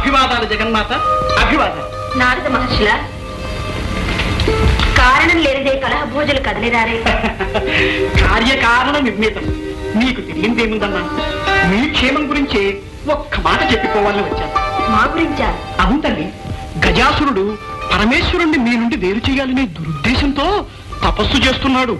అభివాదాలు జగన్మాత అభివాదాలు నారద మహర్షుల కారణం లేనిదే కలహ భోజులు కదలిరారే కార్యకారణ నిర్ణీతం మీకు తెలియందేముందన్నా మీ క్షేమం గురించే ఒక్క మాట చెప్పిపోవాలని వచ్చాను మా గురించా అవును తల్లి గజాసురుడు పరమేశ్వరుణ్ణి మీ నుండి వేరు చేయాలనే దురుద్దేశంతో తపస్సు చేస్తున్నాడు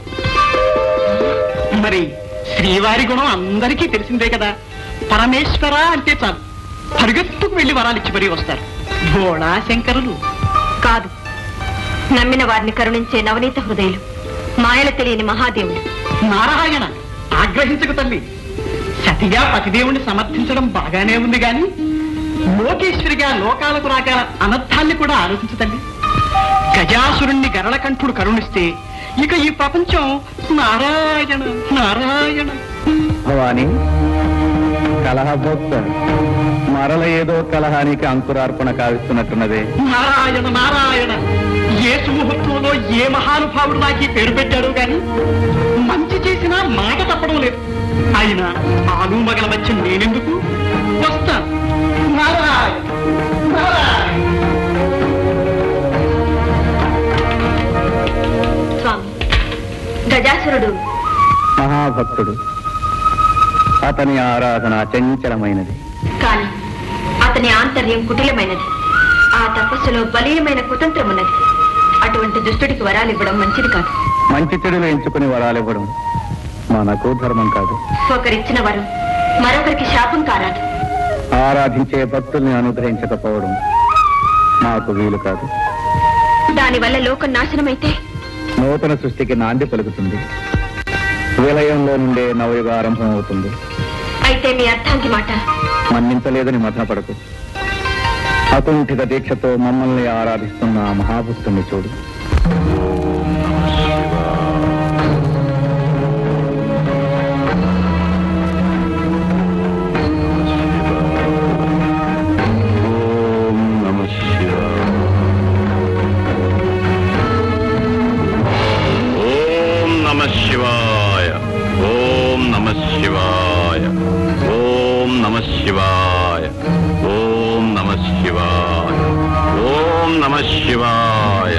మరి శ్రీవారి గుణం అందరికీ తెలిసిందే కదా పరమేశ్వర అంటే చాలు పరిగెత్తుకు వెళ్లి వరాలు ఇచ్చి మరీ వస్తారు భోళా శంకరులు కాదు నమ్మిన వారిని కరుణించే నవనీత హృదయులు మాయలు తెలియని మహాదేవులు నారాయణ ఆగ్రహించకు తల్లి సతిగా పతిదేవుని సమర్థించడం బాగానే ఉంది గాని లోకేశ్వరిగా లోకాలకు రాగల అనర్థాన్ని కూడా ఆలోచించు తల్లి గజాసురుణ్ణి గరళకంఠుడు కరుణిస్తే ఇక ఈ ప్రపంచం నారాయణ నారాయణ భవాని కలహభోక్త మరల ఏదో కలహానికి అంకురార్పణ కావిస్తున్నట్టున్నదే నారాయణ నారాయణ ఏ సుముహూర్తంలో ఏ మహానుభావుడు నాకు ఈ పేరు పెట్టాడు గాని మంచి చేసినా మాట తప్పడం లేదు అయినా ఆలు మగల మధ్య నేనెందుకు వస్తాను నారాయణ నారాయణ స్వామి గజాసురుడు మహాభక్తుడు అతని ఆరాధన చంచలమైనది కాని అతని ఆంతర్యం కుటిలమైనది ఆ తపస్సులో బలీయమైన కుతంత్రం ఉన్నది అటువంటి దుష్టుడికి వరాలు ఇవ్వడం మంచిది కాదు మంచి చెడులు ఎంచుకుని వరాలివ్వడం మనకు ధర్మం కాదు ఒకరిచ్చిన వరం మరొకరికి శాపం కారాదు ఆరాధించే భక్తుల్ని అనుగ్రహించకపోవడం మాకు వీలు కాదు దానివల్ల లోకం నాశనమైతే నూతన సృష్టికి నాంది పలుకుతుంది విలయంలో నుండే నవయుగ ఆరంభం అవుతుంది అయితే మీ అర్థాంకి మాట మన్నించలేదని మథనపడకు అకుంఠిత దీక్షతో మమ్మల్ని ఆరాధిస్తున్న ఆ మహాభక్తుని చూడు ఓం నమ ఓం నమ శివాయ ఓం నమ శివాయ ఓం నమ శివాయ ఓం నమ శివాయ ఓం నమ శివాయ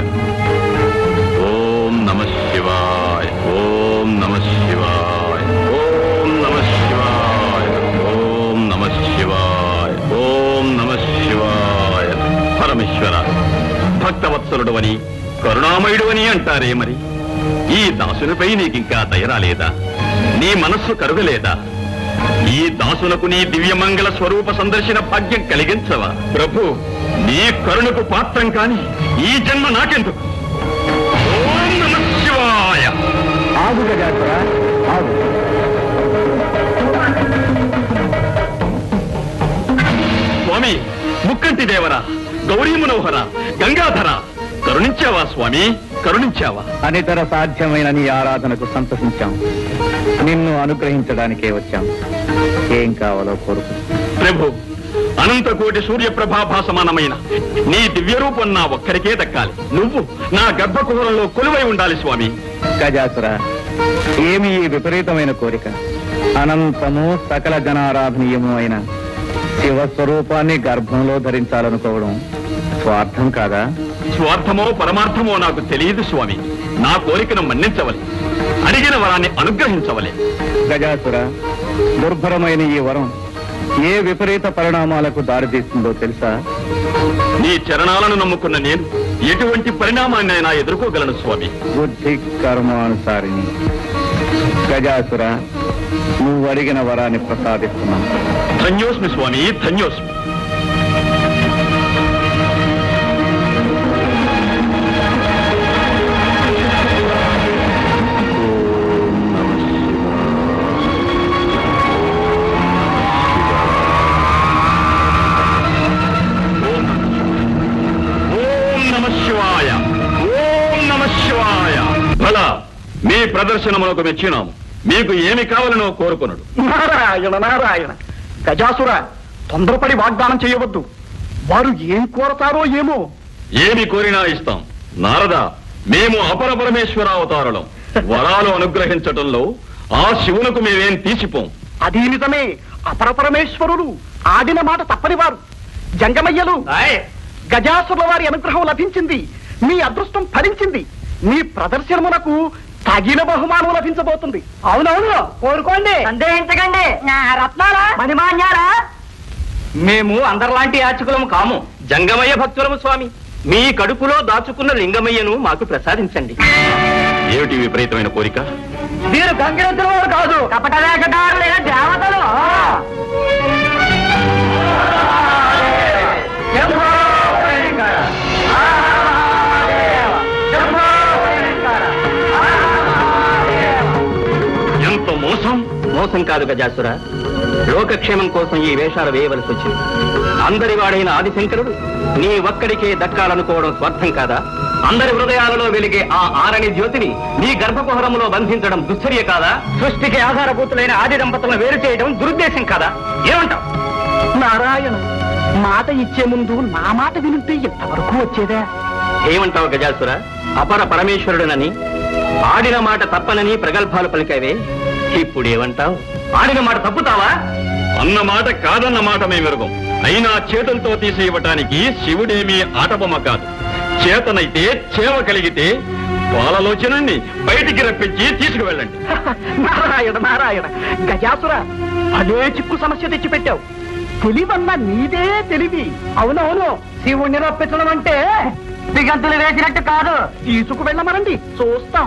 ఓం నమ శివాయ ఓం నమ శివాయ ఓం నమ శివాయ ఓం నమ శివాయ ఓం నమ శివాయ పరమేశ్వర భక్తవత్సలుడు అని కరుణామయుడు అని అంటారే మరి ఈ దాసునిపై నీకింకా దయరాలేదా నీ మనస్సు కరుగలేదా ఈ దాసులకు నీ దివ్యమంగళ స్వరూప సందర్శన భాగ్యం కలిగించవా ప్రభు నీ కరుణకు పాత్రం కాని ఈ జన్మ నాకెందుకు ఓం నమః శివాయ ఆగు గజాసుర ఆగు స్వామి ముక్కంటి దేవరా గౌరీ మనోహర గంగాధర కరుణించావా స్వామి కరుణించావా అనితర సాధ్యమైన నీ ఆరాధనకు సంతసించాం నిన్ను అనుగ్రహించడానికే వచ్చాం ఏం కావాలో కోరుకు ప్రభు అనంత కోటి సూర్యప్రభాభా సమానమైన నీ దివ్య రూపం నా ఒక్కరికే దక్కాలి నువ్వు నా గర్భకుహరంలో కొలువై ఉండాలి స్వామి గజాసుర ఏమి ఈ విపరీతమైన కోరిక అనంతము సకల జనారాధనీయము అయిన శివస్వరూపాన్ని గర్భంలో ధరించాలనుకోవడం స్వార్థం కాదా స్వార్థమో పరమార్థమో నాకు తెలియదు స్వామి నా కోరికను మన్నించవలే అడిగిన వరాన్ని అనుగ్రహించవలే గజాసుర దుర్భరమైన ఈ వరం ఏ విపరీత పరిణామాలకు దారితీస్తుందో తెలుసా నీ చరణాలను నమ్ముకున్న నేను ఎటువంటి పరిణామాన్నైనా ఎదుర్కోగలను స్వామి బుద్ధి కర్మానుసారిని గజాసుర నువ్వు అడిగిన వరాన్ని ప్రసాదిస్తున్నాను ధన్యోస్మి స్వామి ధన్యోస్మి ఓం నమ శివాయ ఓం నమ శివాయ భల మీ ప్రదర్శనములకు మెచ్చినాము మీకు ఏమి కావాలనో కోరుకొనుడు నారాయణ నారాయణ గజాసుర తొందరపడి వాగ్దానం చేయవద్దు వారు ఏం కోరతారో ఏమో ఏమి కోరినా ఇస్తాం నారద మేము అపర పరమేశ్వర అవతారులం వరాలు అనుగ్రహించటంలో ఆ శివునకు మేమేం తీసిపోం అది నిజమే అపరపరమేశ్వరుడు ఆడిన మాట తప్పని వారు జంగమయ్యలు గజాసుల వారి అనుగ్రహం లభించింది మీ అదృష్టం ఫలించింది మీ ప్రదర్శనమునకు తగిన బహుమానం లభించబోతుంది అవునవును కోరుకోండి సందేహించకండి రత్నాలా మణిమాన్యాలా మేము అందరిలాంటి యాచకులము కాము జంగమయ్య భక్తులము స్వామి మీ కడుపులో దాచుకున్న లింగమయ్యను మాకు ప్రసాదించండి ఏమిటి విపరీతమైన కోరిక మీరు గంగిరెద్దుల వారు కాదు కపట వేషధారులైన దేవతలు ఎంత మోసం మోసం కాదు గజాసుర లోకక్షేమం కోసం ఈ వేషాలు వేయవలసి వచ్చింది అందరి వాడైన ఆదిశంకరుడు నీ ఒక్కడికే దక్కాలనుకోవడం స్వార్థం కాదా అందరి హృదయాలలో వెలిగే ఆ ఆరణి జ్యోతిని నీ గర్భకుహరంలో బంధించడం దుశ్చర్య కాదా సృష్టికి ఆధారభూతులైన ఆది దంపతులను వేరు చేయడం దురుద్దేశం కాదా ఏమంటావు నారాయణ మాట ఇచ్చే ముందు నా మాట వినుంటే ఎంతవరకు వచ్చేదా ఏమంటావు గజాసుర అపర పరమేశ్వరుడనని ఆడిన మాట తప్పనని ప్రగల్భాలు పలికావే ఇప్పుడు ఏమంటావు ఆడిన మాట తప్పుతావా అన్న మాట కాదన్న మాట మేమెరుగం అయినా చేతులతో తీసి ఇవ్వటానికి శివుడేమీ ఆటబొమ్మ కాదు చేతనైతే చేవ కలిగితే పాలలోచనని బయటికి రప్పించి తీసుకువెళ్ళండి నారాయణ నారాయణ గజాసుర అదే చిక్కు సమస్య తెచ్చిపెట్టావు తెలివన్న నీదే తెలివి అవునవును శివుణ్ణి రప్పించడం అంటే దిగంతులు వేసినట్టు కాదు తీసుకు వెళ్ళమనండి చూస్తాం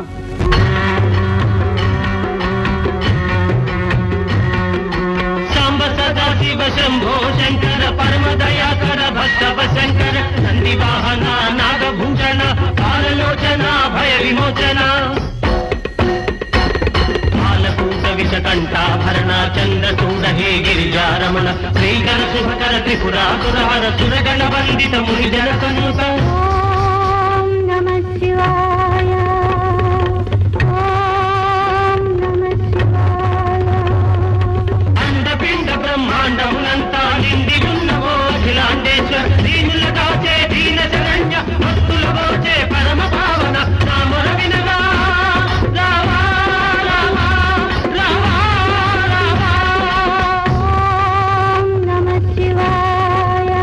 సాంబ సదా శివ శంభో శంకర పరమ దయాకర భక్తవ శంకర నంది వాహన నాగభూషణ కాలలోచన భయ విమోచన కాలకూట విషకంఠాభరణ చంద్రచూడ హే గిరిజారమణ శ్రీకర శుభకర త్రిపురాసురహర సురగణ వందిత మునిజన సన్ముఖ ఓం నమః శివాయ ఓం నమః శివాయ అండపిండ బ్రహ్మాండమునంతా నిండి ఉన్నవో అఖిలాండేశ్వర దీనుల దాచే దీన శరణ్య భక్తుల గోచే పరమ భావన నామర వినవా రావా రావా రావా రావా ఓం నమః శివాయ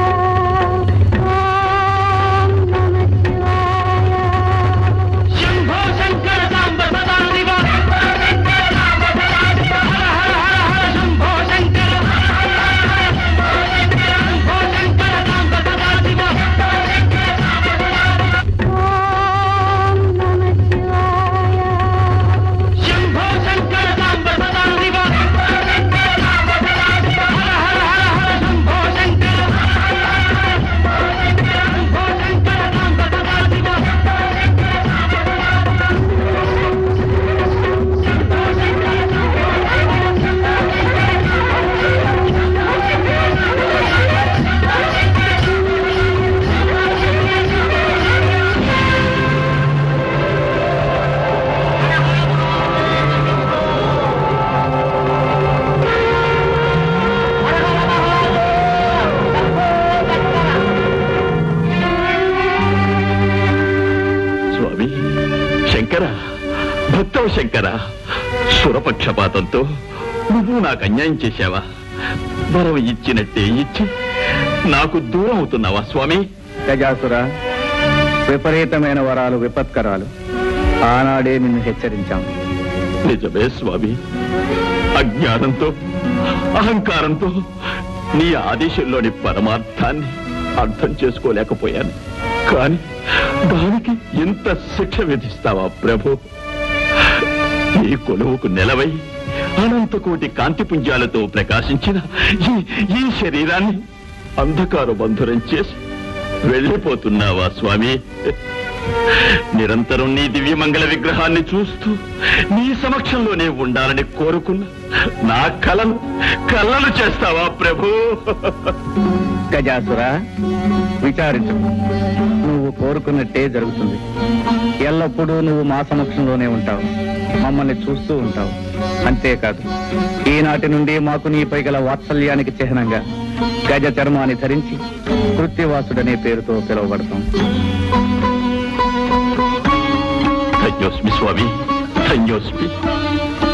ఓం నమః శివాయ శంభో శంకర సాంబ సదా శివ హర హర హర హర శంభో శంకర శంభో శంకర సాంబ సదా శివ ఓం నమః శివాయ శంభో శంకర సాంబ సదా శివ హర హర హర శంభో శంకర శంభో శంకర సాంబ సదా శివ స్వామి శంకర భక్తవ శంకర సురపక్షపాతంతో నువ్వు నాకు అన్యాయం చేశావా వరం ఇచ్చినట్టే ఇచ్చి నాకు దూరం అవుతున్నావా స్వామి గజాసుర విపరీతమైన వరాలు విపత్కరాలు ఆనాడే నిన్ను హెచ్చరించాం నిజమే స్వామి అజ్ఞానంతో అహంకారంతో నీ ఆదేశంలోని పరమార్థాన్ని అర్థం చేసుకోలేకపోయాను కాని దానికి ఇంత శిక్ష విధిస్తావా ప్రభు ఈ కొలువుకు నెలవై అనంత కోటి కాంతిపుంజాలతో ప్రకాశించిన ఈ ఈ శరీరాన్ని అంధకార బంధురం చేసి వెళ్ళిపోతున్నావా స్వామి నిరంతరం నీ దివ్యమంగళ విగ్రహాన్ని చూస్తూ నీ సమక్షంలోనే ఉండాలని కోరుకున్న నా కలను కళ్ళను చేస్తావా ప్రభు గజాసుర విచారించు నువ్వు కోరుకున్నట్టే జరుగుతుంది ఎల్లప్పుడూ నువ్వు మా సమక్షంలోనే ఉంటావు మమ్మల్ని చూస్తూ ఉంటావు అంతేకాదు ఈనాటి నుండి మాకు నీపై గల వాత్సల్యానికి చిహ్నంగా గజ చర్మాన్ని ధరించి కృత్యవాసుడనే పేరుతో పిలువబడతాం ధన్యోస్మి స్వామి ధన్యోస్మి